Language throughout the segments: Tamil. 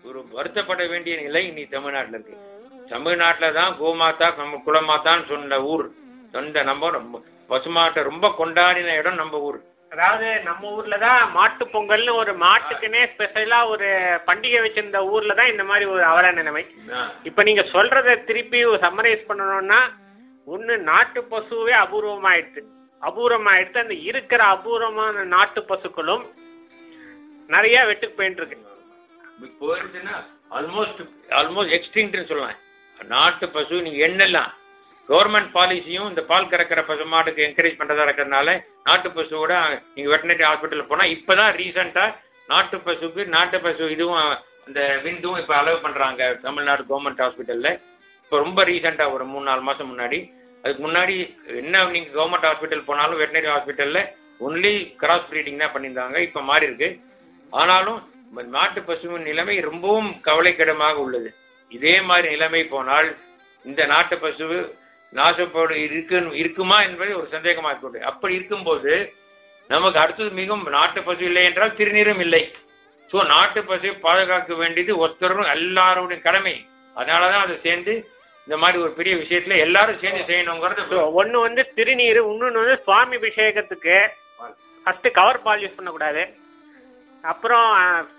ஒரு வருத்தப்பட வேண்டிய நிலை இன்னி தமிழ்நாட்டுல இருக்கு தமிழ்நாட்டுல தான் கோமாதா நம்ம குலமாதான்னு சொன்ன ஊர் சொந்த நம்ம ரொம்ப பசுமாட்டை ரொம்ப கொண்டாடின இடம் நம்ம ஊர் அதாவது நம்ம ஊர்ல தான் மாட்டு பொங்கல்னு ஒரு மாட்டுக்குன்னே ஸ்பெஷலா ஒரு பண்டிகை வச்சிருந்த ஊர்ல தான் இந்த மாதிரி ஒரு அவல நிலைமை இப்ப நீங்க சொல்றத திருப்பி சம்மரைஸ் பண்ணணும்னா ஒண்ணு நாட்டு பசுவே அபூர்வமாயிடுச்சு அபூர்வமாயிடுச்சு அந்த இருக்கிற அபூர்வமான நாட்டு பசுக்களும் நிறைய வெட்டுக்கு போயிட்டு இருக்கு போயிருச்சுன்னா ஆல்மோஸ்ட் ஆல்மோஸ்ட் எக்ஸ்டிங்க்ட்னு சொல்லலாம் நாட்டு பசு நீங்க எண்ணெல்லாம் கவர்மெண்ட் பாலிசியும் இந்த பால் கறக்கிற பசு மாட்டுக்கு என்கரேஜ் பண்றதா இருக்கிறதுனால நாட்டு பசுவோட நீங்க வெட்டினரி ஹாஸ்பிட்டல் போனா இப்பதான் ரீசெண்டா நாட்டு பசுக்கு நாட்டு பசு இதுவும் இந்த விந்தும் இப்ப அலோவ் பண்றாங்க தமிழ்நாடு கவர்மெண்ட் ஹாஸ்பிட்டல்ல இப்போ ரொம்ப ரீசெண்டா ஒரு மூணு நாலு மாசம் முன்னாடி அதுக்கு முன்னாடி என்ன நீங்க கவர்மெண்ட் ஹாஸ்பிட்டல் போனாலும் வெட்டினரி ஹாஸ்பிட்டல்ல ஒன்லி கிராஸ் ப்ரீடிங் தான் பண்ணியிருந்தாங்க இப்போ மாறி இருக்கு ஆனாலும் ம- நாட்டு பசுவின் நிலைமை ரொம்பவும் கவலைக்கிடமாக உள்ளது இதே மாதிரி நிலைமை போனால் இந்த நாட்டு பசு நாசப்போடு இருக்கு இருக்குமா என்பது ஒரு சந்தேகமாக இருக்கிறது அப்படி இருக்கும்போது நமக்கு அடுத்தது மிகவும் நாட்டு பசு இல்லை என்றால் திருநீரும் இல்லை ஸோ நாட்டு பசுவை பாதுகாக்க வேண்டியது ஒருத்தரும் எல்லாருடைய கடமை அதனாலதான் அதை சேர்ந்து இந்த மாதிரி ஒரு பெரிய விஷயத்துல எல்லாரும் சேர்ந்து செய்யணுங்கிறது ஒன்னு வந்து திருநீர் இன்னொன்னு வந்து சுவாமி அபிஷேகத்துக்கு ஃபர்ஸ்ட் கவர் பால் யூஸ் பண்ணக்கூடாது அப்புறம்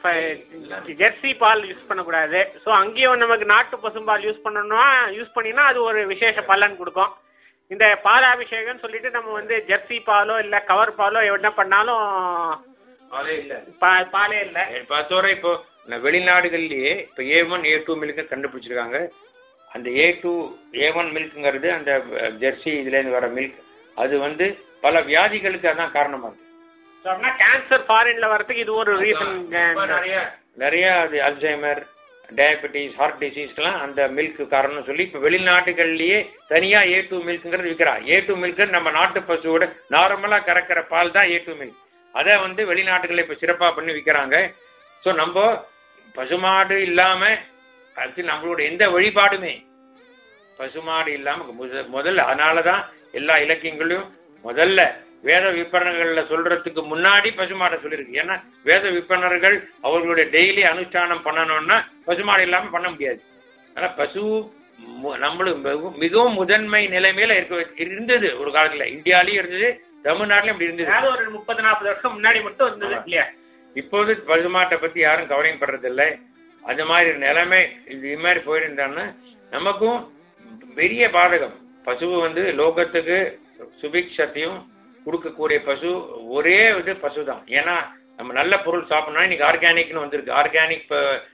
ஜெர்சி பால் யூஸ் பண்ணக்கூடாது ஸோ அங்கேயும் நமக்கு நாட்டு பசும்பால் யூஸ் பண்ணணும்னா யூஸ் பண்ணினா அது ஒரு விசேஷ பலன் கொடுக்கும் இந்த பாலாபிஷேகம்னு சொல்லிட்டு நம்ம வந்து ஜெர்சி பாலோ இல்லை கவர் பாலோ என்ன பண்ணாலும் அதே இல்லை பா- பாலே இல்லை பார்த்தோரை இப்போ ந- வெளிநாடுகள்லயே இப்போ A one A two milk கண்டுபிடிச்சிருக்காங்க அந்த ஏ டூ ஏ ஒன் மில்க்குங்கிறது அந்த அஹ், ஜெர்சி இதுலேருந்து வர மில்க் அது வந்து பல வியாதிகளுக்கு அதான் காரணமா இருக்கு சொன்னா கேன்சர் ஃபாரின்ல வரதுக்கு இது ஒரு ரீசன் இப்ப நிறைய நிறைய அது அல்சைமர் டயபெட்டிஸ் ஹார்ட் டிசீஸ்க்கெல்லாம் அந்த மில்க் காரணம்னு சொல்லி இப்போ வெளிநாட்டுகள்லயே தனியா ஏ டூ மில்க்குங்கிறது விற்கிறான் ஏ டூ மில்க் நம்ம நாட்டு பசுவோட நார்மலா கறக்கிற பால் தான் ஏ டூ மில்க் அதை வந்து வெளிநாட்டுகளில் இப்போ சிறப்பாக பண்ணி விற்கிறாங்க ஸோ நம்ம பசுமாடு இல்லாம அது நம்மளோட எந்த வழிபாடுமே பசுமாடு இல்லாம முத- முதல்ல அதனால தான் எல்லா இலக்கியங்களையும் முதல்ல வேத விற்பனர்கள்ல சொல்றதுக்கு முன்னாடி பசுமாடை சொல்லியிருக்கு ஏன்னா வேத விற்பனர்கள் அவர்களுடைய டெய்லி அனுஷ்டானம் பண்ணணும்னா பசுமாடு இல்லாம பண்ண முடியாது ஆனா பசு மு- நம்மளும் மிகவும் மிகவும் முதன்மை நிலைமையில இருக்க இருந்தது ஒரு காலத்துல இந்தியாலயும் இருந்தது தமிழ்நாட்டிலும் இப்படி இருந்தது அதாவது ஒரு முப்பது நாற்பது வருஷம் முன்னாடி மட்டும் இருந்தது ஆமா. இல்லையா இப்போது பசுமாட்டை பத்தி யாரும் கவலையும் படுறதில்லை அது மாதிரி நிலைமை இது மாதிரி போயிருந்தான்னா நமக்கும் பெரிய பாதகம் பசு வந்து லோகத்துக்கு சுபிக்ஷத்தையும் கொடுக்கக்கூடிய பசு ஒரே இது பசு தான் ஏன்னா நம்ம நல்ல பொருள் சாப்பிடணும் இன்னைக்கு ஆர்கானிக்னு வந்திருக்கு ஆர்கானிக்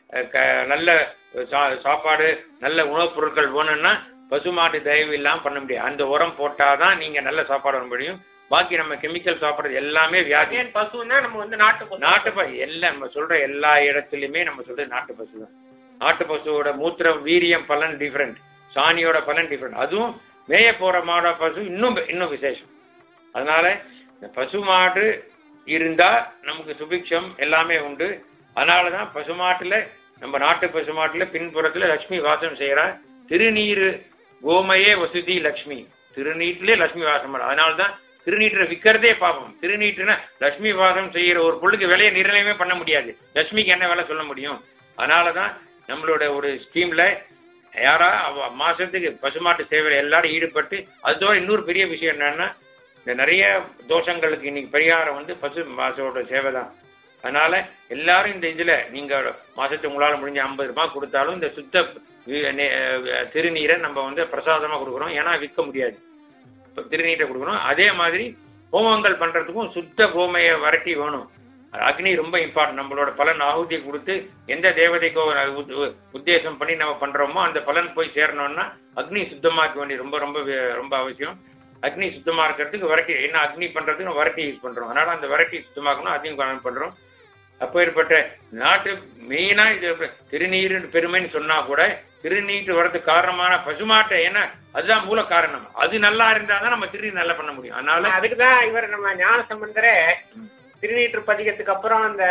நல்ல சா- சாப்பாடு நல்ல உணவுப் பொருட்கள் வேணும்னா பசுமாட்டு தயவு இல்லாம பண்ண முடியாது அந்த உரம் போட்டாதான் நீங்க நல்ல சாப்பாடு வர முடியும் பாக்கி நம்ம கெமிக்கல் சாப்பிடுறது எல்லாமே வியாதி ஏன் பசுன்னா நம்ம வந்து நாட்டு பசு நாட்டு பசு எல்லாம் நம்ம சொல்ற எல்லா இடத்துலயுமே நம்ம சொல்றது நாட்டு பசு தான் நாட்டு பசுவோட மூத்திர வீரியம் பலன் டிஃப்ரெண்ட் சாணியோட பலன் டிஃப்ரெண்ட் அதுவும் மேய போற மாட பசு இன்னும் இன்னும் விசேஷம் அதனால இந்த பசு மாடு இருந்தா நமக்கு சுபிக்ஷம் எல்லாமே உண்டு அதனால தான் பசுமாட்டுல நம்ம நாட்டு பசுமாட்டுல பின்புறத்துல லட்சுமி வாசம் செய்யறா திருநீரு கோமயே வசுதி லட்சுமி திருநீட்டிலே லட்சுமி வாசம் பண்ண அதனால தான் திருநீற்றை விற்கிறதே பாப்போம் திருநீட்டுனா லட்சுமி வாசம் செய்யற ஒரு பொருளுக்கு விலையை நிர்ணயமே பண்ண முடியாது லட்சுமிக்கு என்ன விலை சொல்ல முடியும் அதனால தான் நம்மளோட ஒரு ஸ்கீம்ல யாரா அவ மாசத்துக்கு பசுமாட்டு சேவையில் எல்லாரும் ஈடுபட்டு அதோட இன்னொரு பெரிய விஷயம் என்னன்னா இந்த நிறைய தோஷங்களுக்கு இன்னைக்கு பரிகாரம் வந்து பசு மாசோட சேவை தான் அதனால எல்லாரும் இந்த இதுல நீங்க மாசத்துக்கு உங்களால முடிஞ்ச ஐம்பது ரூபாய் கொடுத்தாலும் இந்த சுத்த வி- நெ- அஹ் திருநீரை நம்ம வந்து பிரசாதமா கொடுக்குறோம் ஏன்னா விற்க முடியாது இப்ப திருநீரை கொடுக்குறோம் அதே மாதிரி ஹோமங்கள் பண்றதுக்கும் சுத்த கோமைய வரட்டி வேணும் அக்னி ரொம்ப இம்பார்ட்டன்ட் நம்மளோட பலன் ஆகுதி கொடுத்து எந்த தேவதைக்கோ உத்- உ- உத்தேசம் பண்ணி நம்ம பண்றோமோ அந்த பலன் போய் சேரணும்னா அக்னி சுத்தமாக்க வேண்டிய ரொம்ப ரொம்ப வே- ரொம்ப அவசியம் அக்னி சுத்தமா இருக்கிறதுக்கு வரட்டி என்ன அக்னி பண்றதுக்கு நம்ம வரட்டி யூஸ் பண்றோம் அதனால அந்த வரட்டி சுத்தமாக்கணும் அதையும் கவனம் பண்றோம் அப்போ ஏற்பட்ட நாட்டு மெயினா இது திருநீர் பெருமைன்னு சொன்னா கூட திருநீட்டு வரதுக்கு காரணமான பசுமாட்டை ஏன்னா அதுதான் மூல காரணம் அது நல்லா இருந்தா தான் நம்ம திருநீர் நல்லா பண்ண முடியும் அதனால அதுக்கு தான் இவர் நம்ம ஞான சம்பந்தரே திருநீற்று பதிகத்துக்கு அப்புறம் அந்த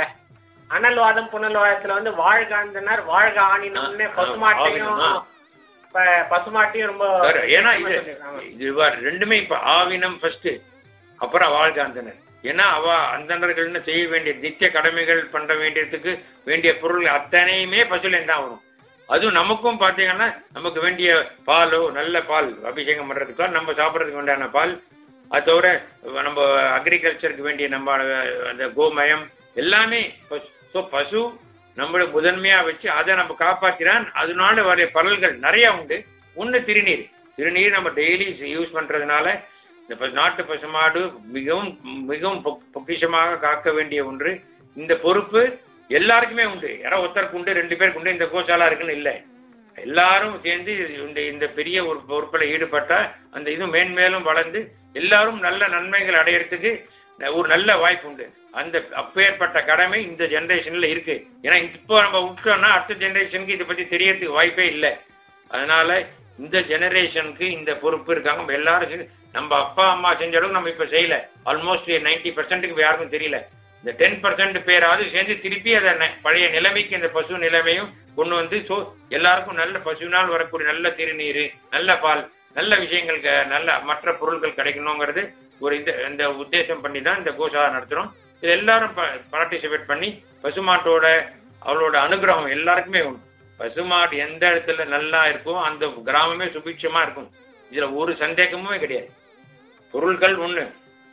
அனல்வாதம் புனல்வாதத்துல வந்து வாழ்க அந்தனர் வாழ்க ஆணினம்னு ஆ, பசுமாட்டையும் ஆவினம், ஆ. ப- பசுமாட்டையும் ரொம்ப வேற, ஏன்னா இது ஆமா. இது வா- ரெண்டுமே இப்ப ஆவினம் ஃபர்ஸ்ட் அப்புறம் வாழ்காந்தனர் ஏன்னா அவ அந்தணர்கள்னு செய்ய வேண்டிய நித்திய கடமைகள் பண்ண வேண்டியதுக்கு வேண்டிய பொருள் அத்தனையுமே பசுலேருந்து தான் வரும் அதுவும் நமக்கும் பார்த்தீங்கன்னா நமக்கு வேண்டிய பாலோ நல்ல பால் அபிஷேகம் பண்ணுறதுக்கோ நம்ம சாப்பிட்றதுக்கு வேண்டியான பால் அது தவிர நம்ம அக்ரிகல்ச்சருக்கு வேண்டிய நம்ம அந்த கோமயம் எல்லாமே ஸோ பசு நம்மள முதன்மையாக வச்சு அதை நம்ம காப்பாற்றினான் அதனால வர பலன்கள் நிறைய உண்டு ஒன்று திருநீர் திருநீர் நம்ம டெய்லி யூஸ் பண்ணுறதுனால இந்த ப- நாட்டு பசுமாடு மிகவும் மிகவும் பொ- பொக்கிஷமாக காக்க வேண்டிய ஒன்று இந்த பொறுப்பு எல்லாருக்குமே உண்டு யாரோ ஒருத்தருக்கு உண்டு ரெண்டு பேருக்கு உண்டு இந்த கோசாலா இருக்குன்னு இல்லை எல்லாரும் சேர்ந்து இந்த இந்த பெரிய ஒரு பொறுப்பில் ஈடுபட்டா அந்த இது மேன்மேலும் வளர்ந்து எல்லாரும் நல்ல நன்மைகள் அடையறதுக்கு ஒரு நல்ல வாய்ப்பு உண்டு அந்த அப்பேற்பட்ட கடமை இந்த ஜெனரேஷன்ல இருக்கு ஏன்னா இப்போ நம்ம விட்டோம்னா அடுத்த ஜெனரேஷனுக்கு இதை பத்தி தெரியறதுக்கு வாய்ப்பே இல்லை அதனால இந்த ஜெனரேஷனுக்கு இந்த பொறுப்பு இருக்காங்க நம்ம எல்லாருக்கும் நம்ம அப்பா அம்மா செஞ்ச அளவுக்கு நம்ம இப்ப செய்யல ஆல்மோஸ்ட் நைன்டி பர்சன்ட்டுக்கு யாருக்கும் தெரியல இந்த டென் பர்சன்ட் பேராவது சேர்ந்து திருப்பி அதை ந- பழைய நிலைமைக்கு இந்த பசு நிலைமையும் கொண்டு வந்து ஸோ எல்லாருக்கும் நல்ல பசுவினால் வரக்கூடிய நல்ல திருநீர் நல்ல பால் நல்ல விஷயங்கள் க- நல்ல மற்ற பொருட்கள் கிடைக்கணுங்கிறது ஒரு இந்த இந்த உத்தேசம் பண்ணி தான் இந்த கோசாலா நடத்துகிறோம் இது எல்லாரும் பார்ட்டிசிபேட் பண்ணி பசுமாட்டோட அவளோட அனுகிரகம் எல்லாருக்குமே உண்டு பசுமாடு எந்த இடத்துல நல்லா இருக்கோ அந்த கிராமமே சுபிட்சமா இருக்கும் இதுல ஒரு சந்தேகமுமே கிடையாது பொருட்கள் ஒண்ணு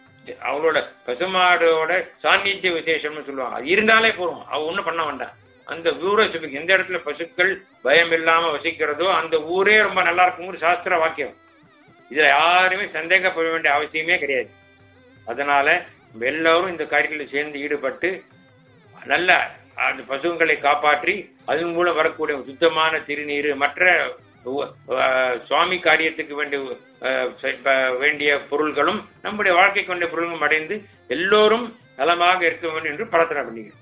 அவளோட பசுமாடோட சாநித்திய விசேஷம்னு சொல்லுவாங்க அது இருந்தாலே போதும் அவ ஒண்ணும் பண்ண வேண்டாம் அந்த ஊரை சுபிக்கும் எந்த இடத்துல பசுக்கள் பயம் இல்லாம வசிக்கிறதோ அந்த ஊரே ரொம்ப நல்லா இருக்குங்கிற சாஸ்திர வாக்கியம் இதுல யாருமே சந்தேகப்பட வேண்டிய அவசியமே கிடையாது அதனால நம்ம எல்லாரும் இந்த காரியத்தில் சேர்ந்து ஈடுபட்டு நல்ல அந்த பசுக்களை காப்பாற்றி அதன் மூலம் வரக்கூடிய சுத்தமான திருநீர் மற்ற உ- அஹ் சுவாமி காரியத்துக்கு வேண்டிய அஹ், செ- ப- வேண்டிய பொருள்களும் நம்முடைய வாழ்க்கைக்கு வேண்டிய பொருள்களும் அடைந்து எல்லோரும் நலமாக இருக்க வேண்டும் என்று பிரார்த்தனை பண்ணிக்கிறேன்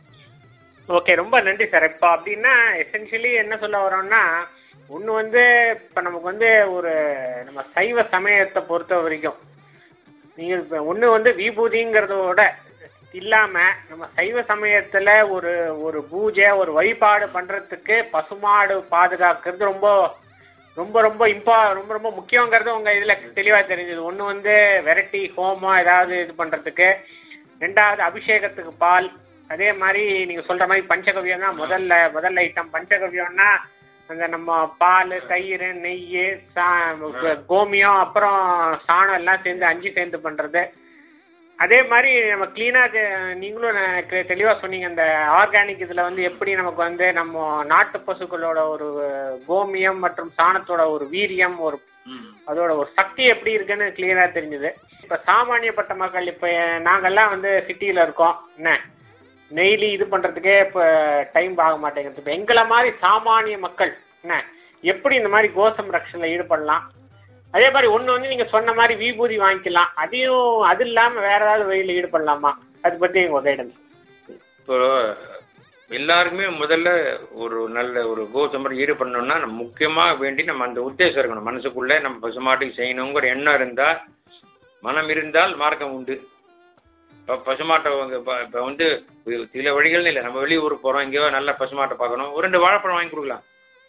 ஓகே ரொம்ப நன்றி சார் இப்போ அப்படின்னா எசென்ஷியலி என்ன சொல்ல வரோம்னா ஒன்று வந்து இப்போ நமக்கு வந்து ஒரு நம்ம சைவ சமயத்தை பொறுத்த வரைக்கும் நீங்கள் இப்போ ஒன்று வந்து விபூதிங்கிறதோட இல்லாமல் நம்ம சைவ சமயத்தில் ஒரு ஒரு பூஜை ஒரு வழிபாடு பண்ணுறதுக்கு பசுமாடு பாதுகாக்கிறது ரொம்ப ரொம்ப ரொம்ப இம்பா ரொம்ப ரொம்ப முக்கியங்கிறது உங்கள் இதில் தெளிவாக தெரிஞ்சது ஒன்று வந்து வெரைட்டி ஹோமம் ஏதாவது இது பண்ணுறதுக்கு ரெண்டாவது அபிஷேகத்துக்கு பால் அதே மாதிரி நீங்கள் சொல்கிற மாதிரி பஞ்சகவ்யம்னா முதல்ல முதல் ஐட்டம் பஞ்சகவ்யம்னா அந்த நம்ம பால் தயிர் நெய் சா கோமியம் அப்புறம் சாணம் எல்லாம் சேர்ந்து அஞ்சு சேர்ந்து பண்ணுறது அதே மாதிரி நம்ம க்ளீனாக நீங்களும் எனக்கு தெளிவாக சொன்னீங்க இந்த ஆர்கானிக் இதில் வந்து எப்படி நமக்கு வந்து நம்ம நாட்டு பசுக்களோட ஒரு கோமியம் மற்றும் சாணத்தோட ஒரு வீரியம் ஒரு அதோட ஒரு சக்தி எப்படி இருக்குன்னு கிளியராக தெரிஞ்சுது இப்போ சாமானியப்பட்ட மக்கள் இப்போ நாங்கெல்லாம் வந்து சிட்டியில் இருக்கோம் என்ன டெய்லி இது பண்ணுறதுக்கே இப்போ டைம் ஆக மாட்டேங்குது இப்போ எங்களை மாதிரி சாமானிய மக்கள் என்ன எப்படி இந்த மாதிரி கோசம்ரக்ஷனில் ஈடுபடலாம் அதே மாதிரி ஒன்று வந்து நீங்கள் சொன்ன மாதிரி விபூதி வாங்கிக்கலாம் அதையும் அது இல்லாமல் வேற ஏதாவது வழியில் ஈடுபடலாமா அதை பற்றி உங்கள் கைடன்ஸ் இப்போ எல்லாருக்குமே முதல்ல ஒரு நல்ல ஒரு கோசம்பரம் ஈடுபடணும்னா நம்ம முக்கியமாக வேண்டி நம்ம அந்த உத்தேசம் இருக்கணும் மனசுக்குள்ளே நம்ம பசுமாட்டுக்கு செய்யணுங்கிற எண்ணம் இருந்தால் மனம் இருந்தால் மார்க்கம் உண்டு இப்போ பசுமாட்டை இப்போ வந்து சில வழிகள்னு இல்லை நம்ம வெளியூருக்கு போகிறோம் எங்கேயோ நல்ல பசுமாட்டை பார்க்கணும் ஒரு ரெண்டு வாழைப்பழம் வாங்கி கொடுக்கலாம்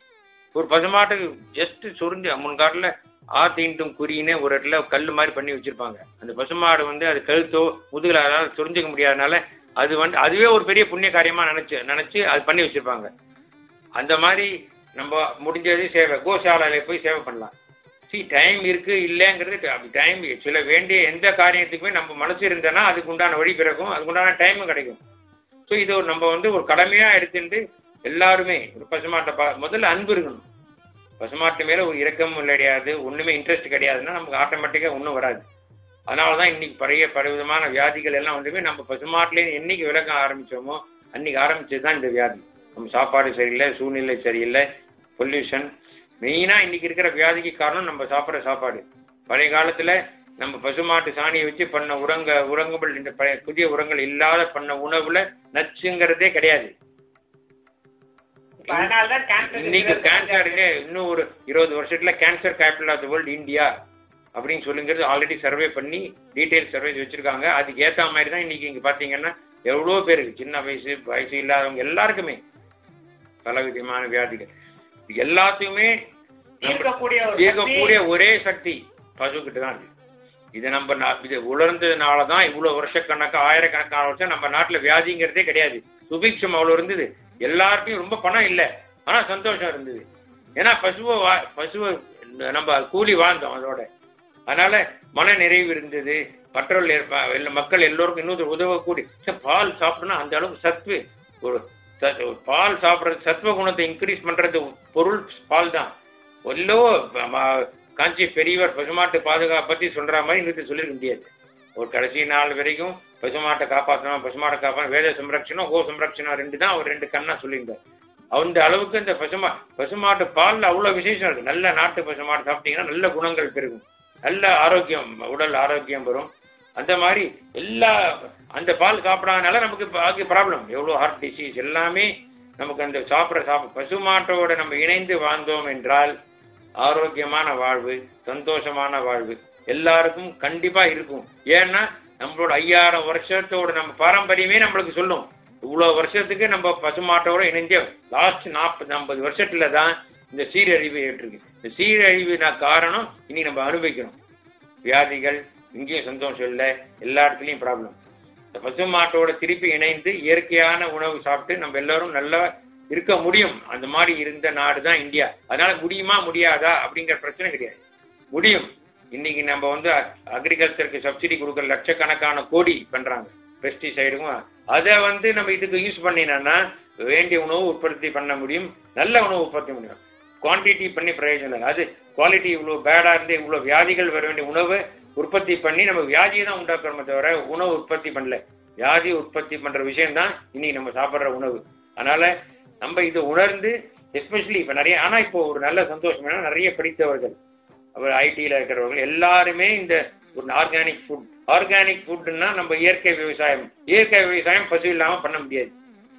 ஒரு பசுமாட்டுக்கு ஜஸ்ட் சுருண்டு முன்காட்டில் ஆ தீண்டும் குறின்னு ஒரு இடத்துல கல் மாதிரி பண்ணி வச்சிருப்பாங்க அந்த பசுமாடு வந்து அது கழுத்தோ முதுகில் அதாவது சுரிஞ்சிக்க முடியாதனால அது வந்து அதுவே ஒரு பெரிய புண்ணிய காரியமா நினைச்சு நினைச்சு அது பண்ணி வச்சிருப்பாங்க அந்த மாதிரி நம்ம முடிஞ்சது சேவை கோசாலையில போய் சேவை பண்ணலாம் சி டைம் இருக்கு இல்லைங்கிறது அப்படி டைம் சில வேண்டிய எந்த காரியத்துக்குமே நம்ம மனசு இருந்தேன்னா அதுக்கு உண்டான வழி பிறக்கும் அதுக்கு உண்டான டைமும் கிடைக்கும் ஸோ இது ஒரு நம்ம வந்து ஒரு கடமையா எடுத்துட்டு எல்லாருமே ஒரு பசுமாட்டை பா முதல்ல அன்பு இருக்கணும் பசுமாட்டு மேல ஒரு இரக்கமும் கிடையாது ஒண்ணுமே இன்ட்ரெஸ்ட் கிடையாதுன்னா நமக்கு ஆட்டோமேட்டிக்கா ஒன்றும் வராது அதனால தான் இன்னைக்கு பழைய பல விதமான வியாதிகள் எல்லாம் வந்துமே நம்ம பசுமாட்டிலேயே என்னைக்கு விளக்க ஆரம்பிச்சோமோ அன்னைக்கு ஆரம்பிச்சது தான் இந்த வியாதி நம்ம சாப்பாடு சரியில்லை சூழ்நிலை சரியில்லை பொல்யூஷன் மெயினாக இன்னைக்கு இருக்கிற வியாதிக்கு காரணம் நம்ம சாப்பிட்ற சாப்பாடு பழைய காலத்தில் நம்ம பசுமாட்டு சாணியை வச்சு பண்ண உரங்க உரங்குகள் இந்த பழைய புதிய உரங்கள் இல்லாத பண்ண உணவுல நச்சுங்கிறதே கிடையாது அதனால தான் கேன்சர் இன்னைக்கு கேன்சருக்கு இன்னும் ஒரு இருபது வருஷத்துல cancer capital of the world India அப்படின்னு சொல்லுங்கிறது ஆல்ரெடி சர்வே பண்ணி டீடைல் சர்வே வச்சிருக்காங்க அதுக்கு ஏத்த மாதிரி தான் இன்னைக்கு இங்க பாத்தீங்கன்னா எவ்வளோ பேருக்கு சின்ன வயசு வயசு இல்லாதவங்க எல்லாருக்குமே பலவிதமான வியாதிகள் இது எல்லாத்தையுமே நம்ம இருக்கக்கூடிய ஒரு இயக்கக்கூடிய ஒரே சக்தி பசுக்கிட்ட தான் இருக்கு இது நம்ம நா- இது உலர்ந்ததுனால தான் இவ்வளோ வருஷக்கணக்கா ஆயிரக்கணக்கான வருஷம் நம்ம நாட்டில் வியாதிங்கிறதே கிடையாது சுபிக்ஷம் அவ்வளோ இருந்தது எல்லாருக்கும் ரொம்ப பணம் இல்லை ஆனால் சந்தோஷம் இருந்தது ஏன்னா பசுவை வா பசுவை நம்ம கூலி வாழ்ந்தோம் அதோட அதனால மன நிறைவு இருந்தது பற்றோல் ஏற்ப எல்லா மக்கள் எல்லோருக்கும் இன்னொரு உதவக்கூடிய சரி, பால் சாப்பிட்டோம்னா அந்த அளவுக்கு சத்து ஒரு சத்- ஒரு பால் சாப்பிட்றது சத்துவ குணத்தை இன்க்ரீஸ் பண்றது பொருள் பால் தான் எல்லோ ம- காஞ்சி பெரியவர் பசுமாட்டு பாதுகாப்பு பத்தி சொல்ற மாதிரி இன்னும் சொல்லிருக்க முடியாது ஒரு கடைசி நாள் வரைக்கும் பசுமாட்டை காப்பாற்றணும் பசுமாட்டை காப்பாற்றணும் வேத சம்ரட்சணம் கோ சம்ரட்சணம் ரெண்டு தான் அவர் ரெண்டு கண்ணா சொல்லியிருந்தார் அந்த அளவுக்கு இந்த பசுமா பசுமாட்டு பால்ல அவ்வளவு விசேஷம் இருக்கு நல்ல நாட்டு பசுமாடு சாப்பிட்டீங்கன்னா நல்ல குணங்கள் பெருகும் நல்ல ஆரோக்கியம் உடல் ஆரோக்கியம் வரும் அந்த மாதிரி எல்லா அந்த பால் சாப்பிடாதனால நமக்கு பாக்கி ப்ராப்ளம் எவ்வளோ ஹார்ட் டிசீஸ் எல்லாமே நமக்கு அந்த சாப்பிட்ற சாப்பிட பசுமாட்டோட நம்ம இணைந்து வாழ்ந்தோம் என்றால் ஆரோக்கியமான வாழ்வு சந்தோஷமான வாழ்வு எல்லாருக்கும் கண்டிப்பா இருக்கும் ஏன்னா நம்மளோட ஐயாயிரம் வருஷத்தோட நம்ம பாரம்பரியமே நம்மளுக்கு சொல்லும் இவ்வளவு வருஷத்துக்கு நம்ம பசுமாட்டோட இணைஞ்ச லாஸ்ட் நாற்பது ஐம்பது வருஷத்துல தான் இந்த சீரழிவு ஏற்றிருக்கு இந்த சீரழிவுனா காரணம் இனி நம்ம அனுபவிக்கிறோம் வியாதிகள் இங்கேயும் சந்தோஷம் இல்லை எல்லா இடத்துலையும் ப்ராப்ளம் இந்த பசுமாட்டோட திருப்பி இணைந்து இயற்கையான உணவு சாப்பிட்டு நம்ம எல்லாரும் நல்லா இருக்க முடியும் அந்த மாதிரி இருந்த நாடு தான் இந்தியா அதனால முடியுமா முடியாதா அப்படிங்கிற பிரச்சனை கிடையாது முடியும் இன்னைக்கு நம்ம வந்து அக்ரிகல்ச்சருக்கு சப்சிடி கொடுக்குற லட்சக்கணக்கான கோடி பண்றாங்க பெஸ்டிசைடுக்கும் அதை வந்து நம்ம இதுக்கு யூஸ் பண்ணினோம்னா வேண்டிய உணவு உற்பத்தி பண்ண முடியும் நல்ல உணவு உற்பத்தி முடியும் குவான்டிட்டி பண்ணி பிரயோஜனம் இல்லை அது குவாலிட்டி இவ்வளோ பேடாக இருந்து இவ்வளோ வியாதிகள் வர வேண்டிய உணவை உற்பத்தி பண்ணி நம்ம வியாதியை தான் உண்டாக்குறோமே தவிர உணவு உற்பத்தி பண்ணல வியாதி உற்பத்தி பண்ற விஷயம் தான் இன்னைக்கு நம்ம சாப்பிட்ற உணவு அதனால நம்ம இதை உணர்ந்து எஸ்பெஷலி இப்போ நிறைய ஆனால் இப்போ ஒரு நல்ல சந்தோஷம் என்னன்னா நிறைய படித்தவர்கள் அவர் ஐடியில் இருக்கிறவர்கள் எல்லாருமே இந்த ஒரு ஆர்கானிக் ஃபுட் ஆர்கானிக் ஃபுட்னா நம்ம இயற்கை விவசாயம் இயற்கை விவசாயம் பசு இல்லாமல் பண்ண முடியாது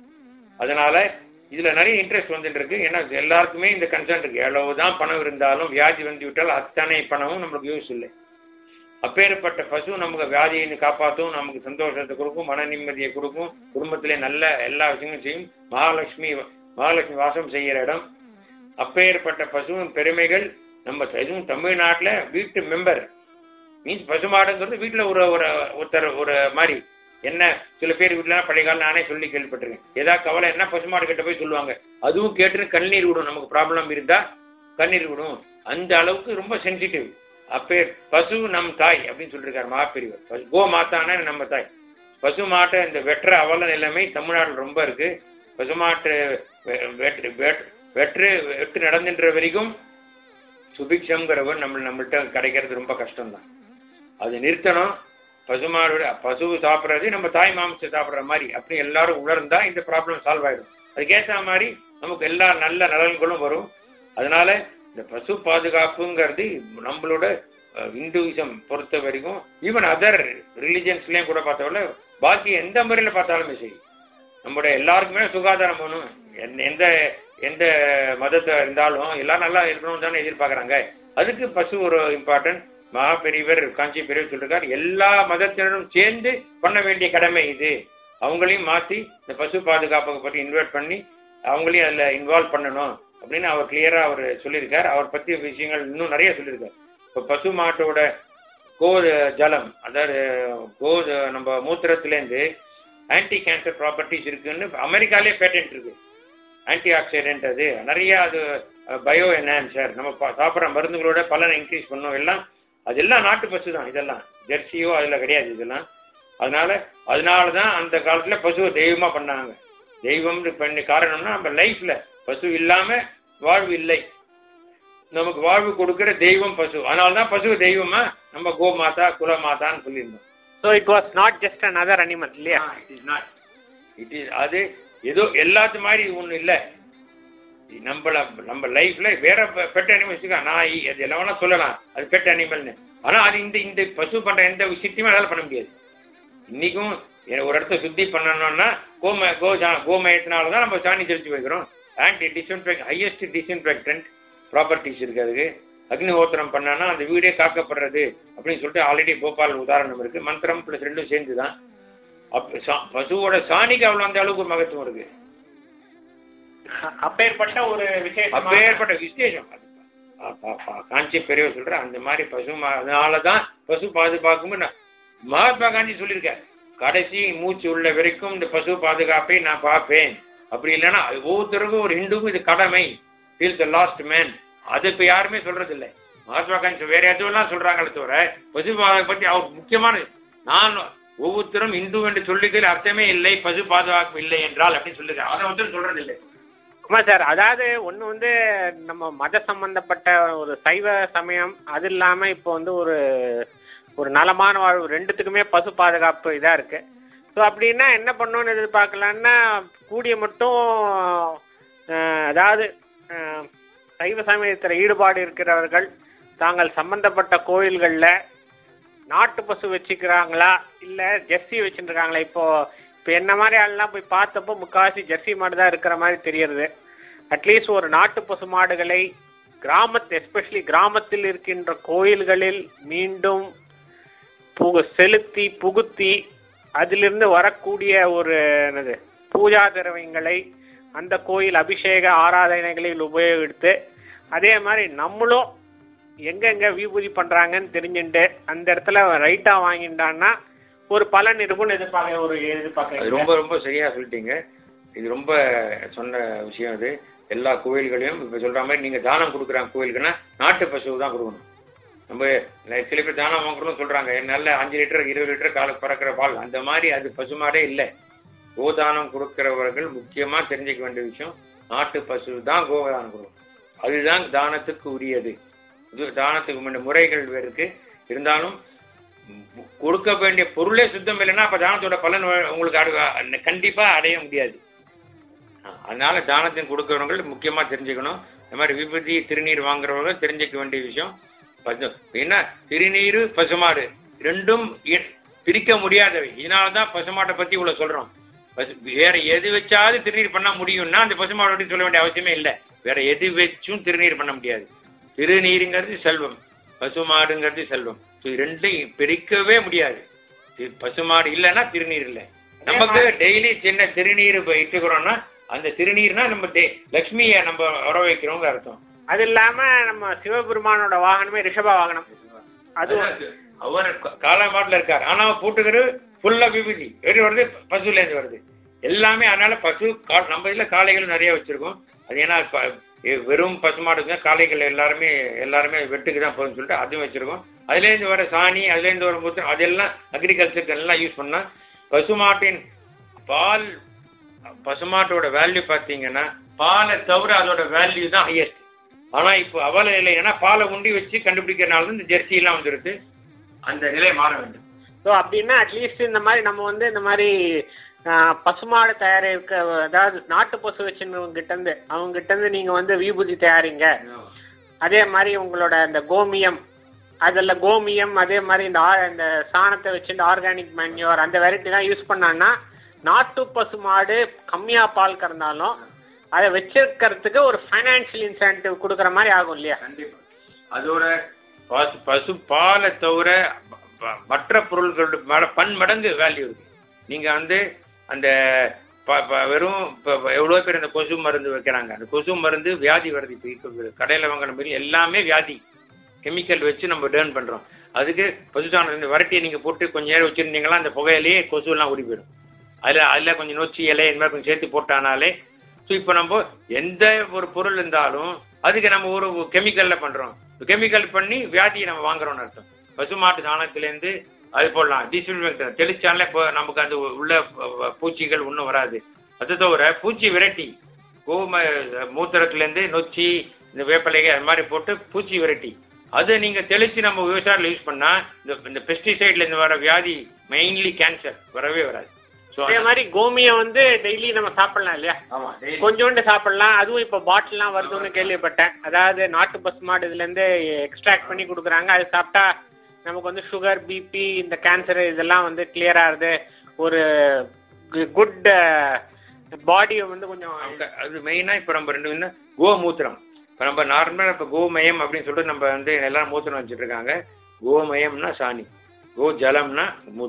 அதனால இதுல நிறைய இன்ட்ரெஸ்ட் வந்துட்டு இருக்கு ஏன்னா எல்லாருக்குமே இந்த கன்சர்ன் இருக்கு எவ்வளவுதான் பணம் இருந்தாலும் வியாதி வந்து விட்டால் அத்தனை பணமும் நம்மளுக்கு யூஸ் இல்லை அப்பேற்பட்ட பசு நமக்கு வியாதியை காப்பாற்றும் நமக்கு சந்தோஷத்தை கொடுக்கும் மன நிம்மதியை கொடுக்கும் குடும்பத்திலே நல்ல எல்லா விஷயங்களும் செய்யும் மகாலட்சுமி மகாலட்சுமி வாசம் செய்கிற இடம் அப்பேற்பட்ட பசுவின் பெருமைகள் நம்ம இதுவும் தமிழ்நாட்டில் வீட்டு மெம்பர் மீன்ஸ் பசுமாடுங்கிறது வீட்டில் ஒரு ஒரு ஒருத்தர் ஒரு மாதிரி என்ன சில பேர் வீட்டில் பழைய காலம் நானே சொல்லி கேள்விப்பட்டிருக்கேன் ஏதாவது கவலை என்ன பசுமாடு கிட்ட போய் சொல்லுவாங்க அதுவும் கேட்டு கண்ணீர் விடும் நமக்கு ப்ராப்ளம் இருந்தா கண்ணீர் விடும் அந்த அளவுக்கு ரொம்ப சென்சிட்டிவ் அப்பே பசு நம் தாய் அப்படின்னு சொல்லியிருக்காரு மகாபெரியவர் பசு கோ மாத்தான நம்ம தாய் பசு மாட்டை இந்த வெற்ற அவல நிலைமை தமிழ்நாட்டில் ரொம்ப இருக்கு பசுமாட்டு வெ- வெற்று வெட்- வெற்று வெற்று நடந்துன்ற வரைக்கும் சுபிக்ஷங்கிறவன் நம்ம நம்மள்ட்ட கிடைக்கிறது ரொம்ப கஷ்டம்தான் அது நிறுத்தணும் பசுமாடு பசு சாப்பிட்றது நம்ம தாய் மாம்சம் சாப்பிட்ற மாதிரி அப்படி எல்லாரும் உணர்ந்தா இந்த ப்ராப்ளம் சால்வ் ஆயிடும் அதுக்கேற்ற மாதிரி நமக்கு எல்லா நல்ல நலன்களும் வரும் அதனால இந்த பசு பாதுகாப்புங்கிறது நம்மளோட இந்துவிசம் பொறுத்த வரைக்கும் ஈவன் அதர் ரிலிஜன்ஸ்லயும் கூட பார்த்தோம்ல பாக்கி எந்த முறையில் பார்த்தாலுமே சரி நம்முடைய எல்லாருக்குமே சுகாதாரம் வேணும் எந்த- எந்த எந்த மதத்தை இருந்தாலும் எல்லாரும் நல்லா இருக்கணும் தானே எதிர்பார்க்கறாங்க அதுக்கு பசு ஒரு இம்பார்ட்டன்ட் மகா பெரியவர் காஞ்சி பெரியவர் சொல்லிருக்கார் எல்லா மதத்தினரும் சேர்ந்து பண்ண வேண்டிய கடமை இது அவங்களையும் மாத்தி இந்த பசு பாதுகாப்பை பற்றி இன்வைட் பண்ணி அவங்களையும் அதில் இன்வால்வ் பண்ணணும் அப்படின்னு அவர் கிளியரா அவர் சொல்லியிருக்கார் அவர் பத்தி விஷயங்கள் இன்னும் நிறைய சொல்லியிருக்கார் இப்போ பசு மாட்டோட கோ ஜலம் அதாவது கோ நம்ம மூத்திரத்துலேருந்து ஆன்டி கேன்சர் ப்ராப்பர்ட்டிஸ் இருக்குன்னு அமெரிக்காலே பேட்டன்ட் இருக்கு ஆன்டி ஆக்சிடென்ட் அது நிறைய அது பயோ என்ஹான்சர் நம்ம பா- சாப்பிட்ற மருந்துகளோட பலனை இன்க்ரீஸ் பண்ணும் எல்லாம் அதெல்லாம் நாட்டு பசு தான் இதெல்லாம் ஜெர்சியோ அதில் கிடையாது இதெல்லாம் அதனால அதனால தான் அந்த காலத்தில் பசுவை தெய்வமாக பண்ணாங்க தெய்வம்னு பண்ணி காரணம்னா நம்ம லைஃப்ல பசு இல்லாம வாழ்வு இல்லை நமக்கு வாழ்வு கொடுக்கிற தெய்வம் பசு அதனால தான் பசு தெய்வமா நம்ம கோமாதா குலமாதான்னு சொல்லியிருந்தோம் so it was not just another animal இல்லையா it is not it is அது ஏதோ எல்லாத்து மாதிரி ஒன்றும் இல்லை நம்மள நம்ம லைஃப்ல வேற பெட் அனிமல்ஸ் நாய் அது எல்லாம் வேணா சொல்லலாம் அது பெட் அனிமல்னு ஆனா அது இந்த இந்த பசு பண்ற எந்த விஷயத்தையுமே அதால பண்ண முடியாது இன்னைக்கும் எ- ஒரு இடத்த சுத்தி பண்ணணும்னா கோம கோ ஜா- கோமயத்தினால தான் நம்ம சாணி தெளிச்சு வைக்கிறோம் anti disinfect highest disinfectant properties இருக்கு அதுக்கு அக்னி ஹோத்திரம் பண்ணானா அந்த வீடே காக்கப்படுறது அப்படின்னு சொல்லிட்டு ஆல்ரெடி போபால் உதாரணம் இருக்கு மந்திரம் பிளஸ் ரெண்டும் சேர்ந்து தான் அப்ப சா- பசுவோட சாணிக்கு அவ்வளோ அந்த அளவுக்கு ஒரு மகத்துவம் இருக்கு அப்பேற்பட்ட ஒரு விசேஷம் அப்பேற்பட்ட விசேஷம் அது ஆ, பா- பா- காஞ்சி பெரியவர் சொல்ற அந்த மாதிரி பசு மா- அதனால தான் பசு பாதுகாக்கும் நான் மகாத்மா காந்தி சொல்லியிருக்கார் கடைசி மூச்சு உள்ள வரைக்கும் இந்த பசு பாதுகாப்பை நான் பார்ப்பேன் அப்படி இல்லைன்னா அது ஒவ்வொருத்தருக்கும் ஒரு ஹிந்துக்கும் இது கடமை ஃபீல் த லாஸ்ட் மேன் அது இப்ப யாருமே சொல்றது இல்லை மகாத்மா காந்தி சொ- வேற எதுவெல்லாம் சொல்றாங்களே தவிர பசு பாதுகாப்பு பத்தி அவர் முக்கியமானது நான் ஒவ்வொருத்தரும் இந்து என்று சொல்லிக்கல அர்த்தமே இல்லை பசு பாதுகாப்பு இல்லை என்றால் அப்படின்னு சொல்லிருக்காங்க அதை வந்து சொல்றது இல்லை ஆமா சார் அதாவது ஒன்று வந்து நம்ம மத சம்பந்தப்பட்ட ஒரு சைவ சமயம் அது இல்லாமல் இப்போ வந்து ஒரு ஒரு நலமான வாழ்வு ரெண்டுத்துக்குமே பசு பாதுகாப்பு இதாக இருக்கு ஸோ அப்படின்னா என்ன பண்ணணும்னு எதிர்பார்க்கலான்னா கூடிய மட்டும் அஹ், அதாவது அஹ், சைவ சமயத்தில் ஈடுபாடு இருக்கிறவர்கள் தாங்கள் சம்பந்தப்பட்ட கோயில்களில் நாட்டு பசு வச்சுக்கிறாங்களா இல்லை ஜெர்சி வச்சுருக்காங்களா இப்போ இப்போ என்ன மாதிரி ஆள்லாம் போய் பார்த்தப்போ முக்கால்வாசி ஜெர்சி மாடு தான் இருக்கிற மாதிரி தெரியறது அட்லீஸ்ட் ஒரு நாட்டு பசு மாடுகளை கிராமத்து எஸ்பெஷலி கிராமத்தில் இருக்கின்ற கோயில்களில் மீண்டும் புகு செலுத்தி புகுத்தி அதிலிருந்து வரக்கூடிய ஒரு என்னது பூஜா திரவியங்களை அந்த கோயில் அபிஷேக ஆராதனைகளில் உபயோகித்து அதே மாதிரி நம்மளும் எங்கெங்க விபூதி பண்றாங்கன்னு தெரிஞ்சுட்டு அந்த இடத்துல ரைட்டா வாங்கிட்டான்னா ஒரு பலன் இருக்கும்னு எதிர்பார்க்க ஒரு அது எதிர்பார்க்க ரொம்ப ரொம்ப சரியா சொல்லிட்டீங்க இது ரொம்ப சொன்ன விஷயம் இது எல்லா கோயில்களையும் இப்ப சொல்ற மாதிரி நீங்க தானம் கொடுக்குறாங்க கோயிலுக்குன்னா நாட்டு பசு தான் கொடுக்கணும் நம்ம ல- சில பேர் தானம் வாங்குறோம்னு சொல்றாங்க நல்ல அஞ்சு லிட்டர் இருபது லிட்டர் கால பறக்கிற பால் அந்த மாதிரி அது பசுமாடே இல்லை கோதானம் கொடுக்கிறவர்கள் முக்கியமா தெரிஞ்சுக்க வேண்டிய விஷயம் நாட்டு பசு தான் கோதானம் கொடுக்கணும் அதுதான் தானத்துக்கு உரியது இது தானத்துக்கு முன்ன முறைகள் இருக்கு இருந்தாலும் ம், கொடுக்க வேண்டிய பொருளே சுத்தம் இல்லைன்னா அப்ப தானத்தோட பலன் வ- உங்களுக்கு அடு- கண்டிப்பா அடைய முடியாது ஆ, அதனால தானத்தின் கொடுக்கிறவங்க முக்கியமா தெரிஞ்சுக்கணும் இந்த மாதிரி விபூதி திருநீர் வாங்குறவங்க தெரிஞ்சுக்க வேண்டிய விஷயம் பசு- என்ன திருநீர் பசுமாடு ரெண்டும் இ- பிரிக்க முடியாதவை இதனால தான் பசுமாட்டை பத்தி இவ்வளவு சொல்றோம் பசு வேற எது வச்சாவது திருநீர் பண்ண முடியும்னா அந்த பசுமாடை பற்றி சொல்ல வேண்டிய அவசியமே இல்லை வேற எது வச்சும் திருநீர் பண்ண முடியாது திருநீருங்கிறது செல்வம் பசுமாடுங்கிறது செல்வம் So, இது ரெண்டையும் பிரிக்கவே முடியாது தி- பசுமாடு இல்லைன்னா திருநீர் இல்லை நமக்கு டெய்லி சின்ன திருநீர் இப்ப இட்டுக்கிறோம்னா அந்த திருநீர்னா நம்ம டெய்- லக்ஷ்மியை நம்ம வர வைக்கிறோங்க அர்த்தம் அது இல்லாம நம்ம சிவபெருமானோட வாகனமே ரிஷப வாகனம் அது அவர் காலமாட்டில் இருக்கார் ஆனா அவர் போட்டுக்கிறது ஃபுல்லா விபூதி எப்படி வருது பசுல இருந்து வருது எல்லாமே அதனால பசு கா- நம்ம இதுல காளைகள் நிறைய வச்சிருக்கோம் அது ஏன்னா ப- எ- வெறும் பசுமாடுங்க காளைகள் எல்லாருமே எல்லாருமே வெட்டுக்கு தான் போகுதுன்னு சொல்லிட்டு அதுவும் வச்சிருக்கோம் அதுலேருந்து வர சாணி அதுலேருந்து வர மூத்திரம் அதெல்லாம் அக்ரிகல்ச்சருக்கு எல்லாம் யூஸ் பண்ணா பசுமாட்டின் பால் பசுமாட்டோட வேல்யூ பார்த்தீங்கன்னா பாலை தவிர அதோட வேல்யூ தான் ஹையஸ்ட் ஆனா இப்போ அவல இல்லை ஏன்னா பாலை உண்டி வச்சு கண்டுபிடிக்கிறனால தான் இந்த ஜெர்சி எல்லாம் வந்துருது அந்த நிலை மாற வேண்டும் ஸோ அப்படின்னா அட்லீஸ்ட் இந்த மாதிரி நம்ம வந்து இந்த மாதிரி ஆஹ், பசுமாடு தயாரிக்க அதாவது நாட்டு பசு வச்சுருந்தவங்க கிட்ட இருந்து அவங்க கிட்ட இருந்து நீங்க வந்து விபூதி தயாரிங்க அதே மாதிரி உங்களோட இந்த கோமியம் அதில் கோமியம் அதே மாதிரி இந்த ஆ- இந்த சாணத்தை வச்சு இந்த ஆர்கானிக் மேன்யூர் அந்த வெரைட்டி தான் யூஸ் பண்ணான்னா நாட்டு பசு மாடு கம்மியாக பால் கறந்தாலும் அதை வச்சிருக்கிறதுக்கு ஒரு ஃபைனான்சியல் இன்சென்டிவ் கொடுக்குற மாதிரி ஆகும் இல்லையா கண்டிப்பா அதோட பசு பசு பாலை தவிர ம- ம- மற்ற பொருள்களோட மேல பன்மடங்கு வேல்யூ இருக்கு நீங்க வந்து அந்த ப- ப- வெறும் இப்போ எவ்வளோ பேர் இந்த கொசு மருந்து வைக்கிறாங்க அந்த கொசு மருந்து வியாதி வருது இப்போ கடையில் வாங்குற மாதிரி எல்லாமே வியாதி கெமிக்கல் வச்சு நம்ம டேர்ன் பண்றோம் அதுக்கு பசுசாணம் இந்த வரட்டியை நீங்க போட்டு கொஞ்சம் நேரம் வச்சிருந்தீங்களா அந்த புகையிலேயே கொசு எல்லாம் ஓடி போயிடும் அதுல அதுல கொஞ்சம் நொச்சி இலை இந்த மாதிரி கொஞ்சம் சேர்த்து போட்டானாலே ஸோ இப்போ நம்ம எந்த ஒரு பொருள் இருந்தாலும் அதுக்கு நம்ம ஒரு கெமிக்கல்ல பண்றோம் கெமிக்கல் பண்ணி வியாதியை நம்ம வாங்குறோம்னு அர்த்தம் பசுமாட்டு சாணத்திலேருந்து அது போடலாம் டிஸ்இன்ஃபெக்டன் தெளிச்சாலே இப்போ நமக்கு அது உள்ள அஹ், பூச்சிகள் ஒன்றும் வராது அது தவிர பூச்சி விரட்டி கோம மூத்திரத்துலேருந்து நொச்சி இந்த வேப்பலைகை அது மாதிரி போட்டு பூச்சி விரட்டி அதை நீங்க தெளிச்சு நம்ம விவசாயத்தில் யூஸ் பண்ணா இந்த இந்த பெஸ்டிசைட்ல இருந்து வர வியாதி மெயின்லி கேன்சர் வரவே வராது ஸோ அதே மாதிரி கோமியம் வந்து டெய்லி நம்ம சாப்பிடலாம் இல்லையா ஆமா daily. கொஞ்சோண்டு சாப்பிடலாம் அதுவும் இப்போ பாட்டில்லாம் வருதுன்னு கேள்விப்பட்டேன் அதாவது நாட்டு பசுமாடு இதுலேருந்து எக்ஸ்ட்ராக்ட் பண்ணி கொடுக்குறாங்க அது சாப்பிட்டா நமக்கு வந்து சுகர் பிபி இந்த கேன்சர் இதெல்லாம் வந்து கிளியர் ஆகுது ஒரு குட் பாடியை வந்து கொஞ்சம் அவங்க- அது மெயினா இப்ப நம்ம ரெண்டு வந்து கோமூத்திரம் இப்ப நம்ம நார்மலா இப்ப கோமயம் அப்படின்னு சொல்லிட்டு நம்ம வந்து எல்லாரும் மூத்திரம் வச்சுட்டு இருக்காங்க கோமயம்னா சாணி கோ ஜலம்னா மூத்திரம்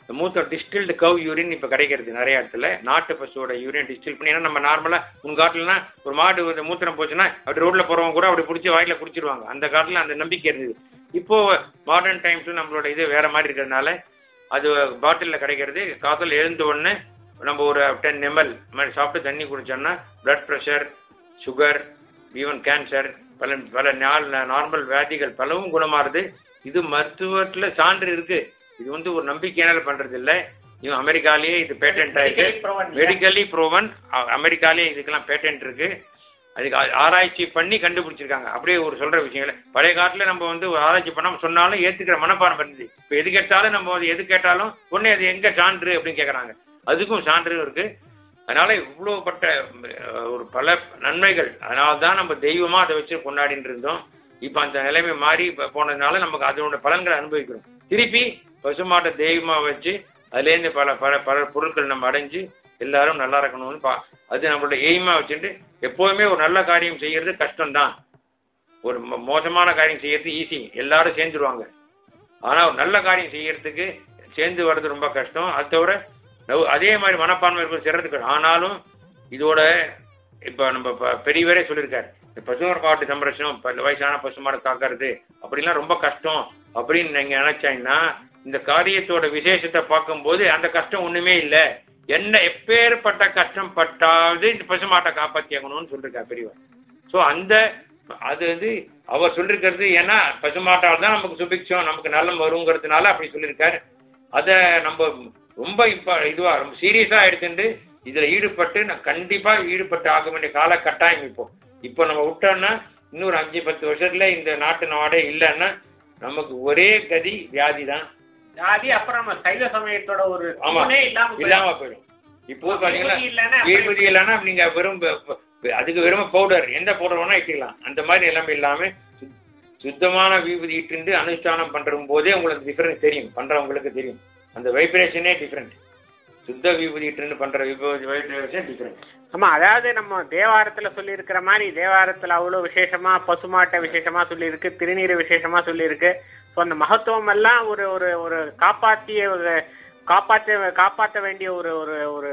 இந்த மூத்த டிஸ்டில்டு கவ் யூரின் இப்போ கிடைக்கிறது நிறைய இடத்துல நாட்டு பசுவோட யூரின் டிஸ்டில் பண்ணி ஏன்னா நம்ம நார்மலாக உன் காட்டுலலாம் ஒரு மாடு ஒரு மூத்திரம் போச்சுன்னா அப்படி ரோட்டில் போகிறவங்க கூட அப்படி பிடிச்சி வாயில குடிச்சிருவாங்க அந்த காட்டில் அந்த நம்பிக்கை இருந்தது இப்போ மாடர்ன் டைம்ஸ் நம்மளோட இது வேற மாதிரி இருக்கிறதுனால அது பாட்டிலில் கிடைக்கிறது காதல் எழுந்த உடனே நம்ம ஒரு டென் எம்எல் மாதிரி சாப்பிட்டு தண்ணி குடிச்சோம்னா blood pressure sugar even cancer பல பல நார்மல் வியாதிகள் பலவும் குணமாறுது இது மருத்துவத்தில் சான்று இருக்கு இது வந்து ஒரு நம்பிக்கையினால பண்றது இல்லை இவன் அமெரிக்காலேயே இது பேட்டன்ட் ஆயிருக்கு Medically proven. மெடிக்கலி ப்ரோவன் அமெரிக்காலேயே இதுக்கெல்லாம் பேட்டன்ட் இருக்கு அதுக்கு ஆ- ஆராய்ச்சி பண்ணி கண்டுபிடிச்சிருக்காங்க அப்படியே ஒரு சொல்ற விஷயங்கள் பழைய காலத்துல நம்ம வந்து ஒரு ஆராய்ச்சி பண்ணாம சொன்னாலும் ஏத்துக்கிற மனப்பாடம் இருந்தது இப்போ எது கேட்டாலும் நம்ம அது எது கேட்டாலும் உடனே அது எங்க சான்று அப்படின்னு கேட்கறாங்க அதுக்கும் சான்று இருக்கு அதனால இவ்வளவுப்பட்ட அஹ், ஒரு பல நன்மைகள் அதனால தான் நம்ம தெய்வமா அதை வச்சு கொண்டாடிட்டு இருந்தோம் இப்போ அந்த நிலைமை மாறி இப்ப போனதுனால நமக்கு அதனோட பலன்களை அனுபவிக்கிறோம் திருப்பி பசுமாட்டை தெய்வமா வச்சு அதுலேருந்து பல பல பல பொருட்கள் நம்ம அடைஞ்சு எல்லாரும் நல்லா இருக்கணும்னு பா அது நம்மளோட எய்மா வச்சுட்டு எப்போதுமே ஒரு நல்ல காரியம் செய்யறது கஷ்டம்தான் ஒரு மோ- மோசமான காரியம் செய்யறது ஈஸி எல்லாரும் சேர்ந்துருவாங்க ஆனா ஒரு நல்ல காரியம் செய்யறதுக்கு சேர்ந்து வர்றது ரொம்ப கஷ்டம் அது தவிர நவ்- அதே மாதிரி மனப்பான்மை இருக்கிறது சிறதுக்கு ஆனாலும் இதோட இப்போ நம்ம ப- பெரியவரே சொல்லியிருக்காரு இந்த பசுமர மாவட்ட சம்ரட்சணம் ப- வயசான பசுமாடை காக்கிறது அப்படிலாம் ரொம்ப கஷ்டம் அப்படின்னு நீங்க நினைச்சாங்கன்னா இந்த காரியத்தோட விசேஷத்தை பார்க்கும்போது அந்த கஷ்டம் ஒண்ணுமே இல்லை என்ன எப்பேற்பட்ட கஷ்டம் பட்டாவது இந்த பசுமாட்டை காப்பாற்றி ஆகணும்னு சொல்லியிருக்காரு பெரியவர் ஸோ அந்த அது வந்து அவர் சொல்லியிருக்கிறது ஏன்னா பசுமாட்டால் தான் நமக்கு சுபிக்ஷம் நமக்கு நலம் வருங்கிறதுனால அப்படி சொல்லியிருக்காரு அதை நம்ம ரொம்ப இப்போ இதுவா ரொம்ப சீரியஸாக எடுத்துட்டு இதில் ஈடுபட்டு நான் கண்டிப்பாக ஈடுபட்டு ஆக வேண்டிய கால கட்டாயம் இப்போ இப்போ நம்ம விட்டோம்னா இன்னொரு அஞ்சு பத்து வருஷத்துல இந்த நாட்டு நாடே இல்லைன்னா நமக்கு ஒரே கதி வியாதி தான் ஜாதி அப்புறம் நம்ம சைவ சமயத்தோட ஒரு ஆமா தூணே இல்லாம போயிடும். இல்லாம போயிடும் இப்போ பாத்தீங்கன்னா விபூதி இல்லைன்னா அப்படியே விபூதி இல்லைன்னா நீங்க வெறும் ப- ப- அதுக்கு வெறும் பவுடர் எந்த பவுடர் வேணா இட்டுக்கலாம் அந்த மாதிரி எல்லாமே இல்லாம சு- சுத்தமான விபூதி இட்டு அனுஷ்டானம் பண்ற போதே உங்களுக்கு டிஃபரன்ஸ் தெரியும் பண்றவங்களுக்கு தெரியும் அந்த வைப்ரேஷனே டிஃப்ரெண்ட் சுத்த விபூதி இட்டு பண்ற விபூதி வைப்ரேஷன் டிஃப்ரெண்ட் ஆமா அதாவது நம்ம தேவாரத்துல சொல்லி இருக்கிற மாதிரி தேவாரத்துல அவ்வளவு விசேஷமா பசுமாட்டை விசேஷமா சொல்லியிருக்கு திருநீர் விசேஷமா சொல்லியிருக்கு ஸோ அந்த மகத்துவம் எல்லாம் ஒரு ஒரு ஒரு காப்பாற்றிய ஒரு காப்பாற்ற காப்பாற்ற வேண்டிய ஒரு ஒரு ஒரு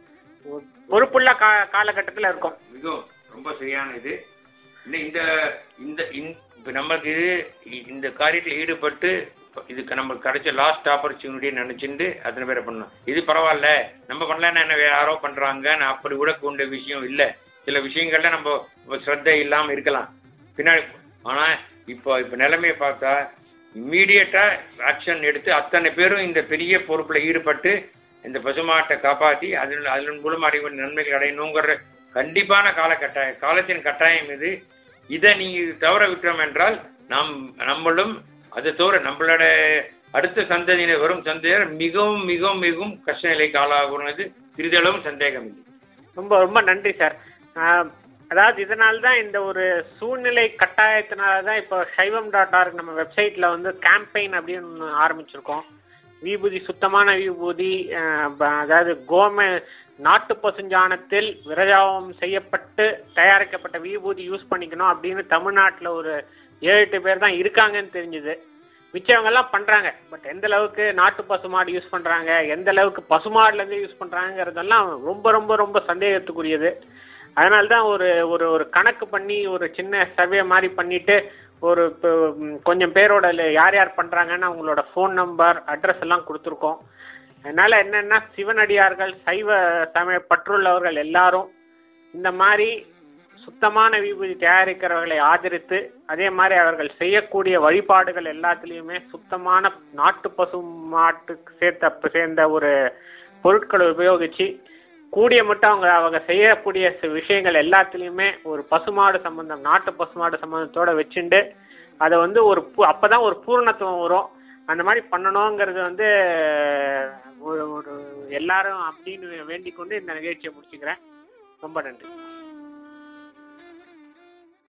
ஒரு பொறுப்புள்ள கா காலகட்டத்தில் இருக்கும் மிகவும் ரொம்ப சரியான இது இன்னும் இந்த இந்த இந்த- இப்ப நமக்கு இது இ- இந்த காரியத்தில் ஈடுபட்டு இப்ப இதுக்கு நமக்கு கிடைச்ச லாஸ்ட் ஆப்பர்ச்சுனிட்டி நினைச்சுட்டு அத்தனை பேரை பண்ணோம் இது பரவாயில்ல நம்ம பண்ணலன்னா என்ன வேற யாரோ பண்றாங்கன்னு அப்படி கூட கொண்ட விஷயம் இல்லை சில விஷயங்கள்ல நம்ம இப்ப ஸ்ரத்தை இல்லாம இருக்கலாம் பின்னாடி ஆனா இப்போ இப்போ நிலைமையை பார்த்தா இம்மீடியட்டா ஆக்ஷன் எடுத்து அத்தனை பேரும் இந்த பெரிய பொறுப்புல ஈடுபட்டு இந்த பசுமாட்டை காப்பாற்றி அதில் அதன் மூலம் அடைய வேண்டிய நன்மைகள் அடையணுங்கிற கண்டிப்பான கால கட்டாயம் காலத்தின் கட்டாயம் இது இதை நீங்க தவற விட்டோம் என்றால் நாம் நம்மளும் அதை தவிர நம்மளோட அடுத்த சந்ததியினர் வரும் சந்ததியினர் மிகவும் மிகவும் மிகவும் கஷ்ட நிலைக்கு ஆளாகுறது சிறிதளவும் சந்தேகம் இல்லை ரொம்ப ரொம்ப நன்றி சார் ஆஹ், அதாவது இதனால தான் இந்த ஒரு சூழ்நிலை கட்டாயத்தினால தான் இப்போ சைவம் டாட் ஆர்க் நம்ம வெப்சைட்டில் வந்து கேம்பெயின் அப்படின்னு ஒண்ணு ஆரம்பிச்சிருக்கோம் விபூதி சுத்தமான விபூதி ஆஹ், ப- அதாவது கோம நாட்டு பசுஞ்சாணத்தில் விரஜாவம் செய்யப்பட்டு தயாரிக்கப்பட்ட விபூதி யூஸ் பண்ணிக்கணும் அப்படின்னு தமிழ்நாட்டில் ஒரு ஏழு எட்டு பேர் தான் இருக்காங்கன்னு தெரிஞ்சுது மிச்சவங்கெல்லாம் பண்ணுறாங்க பட் எந்த அளவுக்கு நாட்டு பசுமாடு யூஸ் பண்ணுறாங்க எந்த அளவுக்கு பசுமாடுலேருந்து யூஸ் பண்ணுறாங்கிறதெல்லாம் ரொம்ப ரொம்ப ரொம்ப சந்தேகத்துக்குரியது அதனால தான் ஒரு ஒரு ஒரு கணக்கு பண்ணி ஒரு சின்ன சர்வே மாதிரி பண்ணிட்டு ஒரு இப்போ, ம், கொஞ்சம் பேரோட ல- யார் யார் பண்ணுறாங்கன்னு அவங்களோட ஃபோன் நம்பர் அட்ரஸ் எல்லாம் கொடுத்துருக்கோம் அதனால என்னன்னா சிவனடியார்கள் சைவ சமய பற்றுள்ளவர்கள் எல்லாரும் இந்த மாதிரி சுத்தமான விபூதி தயாரிக்கிறவர்களை ஆதரித்து அதே மாதிரி அவர்கள் செய்யக்கூடிய வழிபாடுகள் எல்லாத்துலேயுமே சுத்தமான நாட்டு பசு மாட்டுக்கு சேர்த்த சேர்ந்த ஒரு பொருட்களை உபயோகித்து கூடிய மட்டும் அவங்க அவங்க செய்யக்கூடிய சி- விஷயங்கள் எல்லாத்துலேயுமே ஒரு பசுமாடு சம்பந்தம் நாட்டு பசுமாடு சம்பந்தத்தோட வச்சுண்டு அதை வந்து ஒரு பூ அப்பதான் ஒரு பூரணத்துவம் வரும் அந்த மாதிரி பண்ணணுங்கிறது வந்து ஒரு ஒரு எல்லாரும் அப்படின்னு வேண்டிக் கொண்டு இந்த நிகழ்ச்சியை முடிச்சுக்கிறேன் ரொம்ப நன்றி